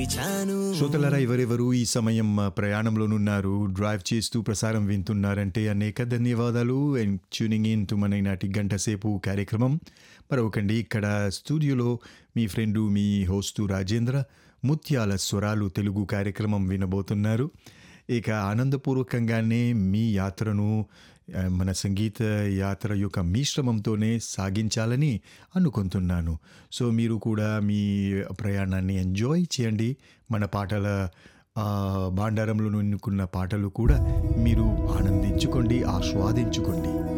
పిలిచాను శ్రోతలారా ఎవరెవరు ఈ సమయం ఆ, ప్రయాణంలోనున్నారు డ్రైవ్ చేస్తూ ప్రసారం వింటున్నారంటే అనేక ధన్యవాదాలు అండ్ ట్యూనింగ్ ఇన్ టు మన ఈనాటి గంట సేపు కార్యక్రమం మరొకండి ఇక్కడ స్టూడియోలో మీ ఫ్రెండు మీ హోస్టు రాజేంద్ర ముత్యాల స్వరాలు తెలుగు కార్యక్రమం వినబోతున్నారు ఇక ఆనందపూర్వకంగానే మీ యాత్రను ఆ, మన సంగీత యాత్ర యొక్క మిశ్రమంతోనే సాగించాలని అనుకుంటున్నాను సో మీరు కూడా మీ ప్రయాణాన్ని ఎంజాయ్ చేయండి మన పాటల ఆ, భాండారంలో ఎన్నుకున్న పాటలు కూడా మీరు ఆనందించుకోండి ఆస్వాదించుకోండి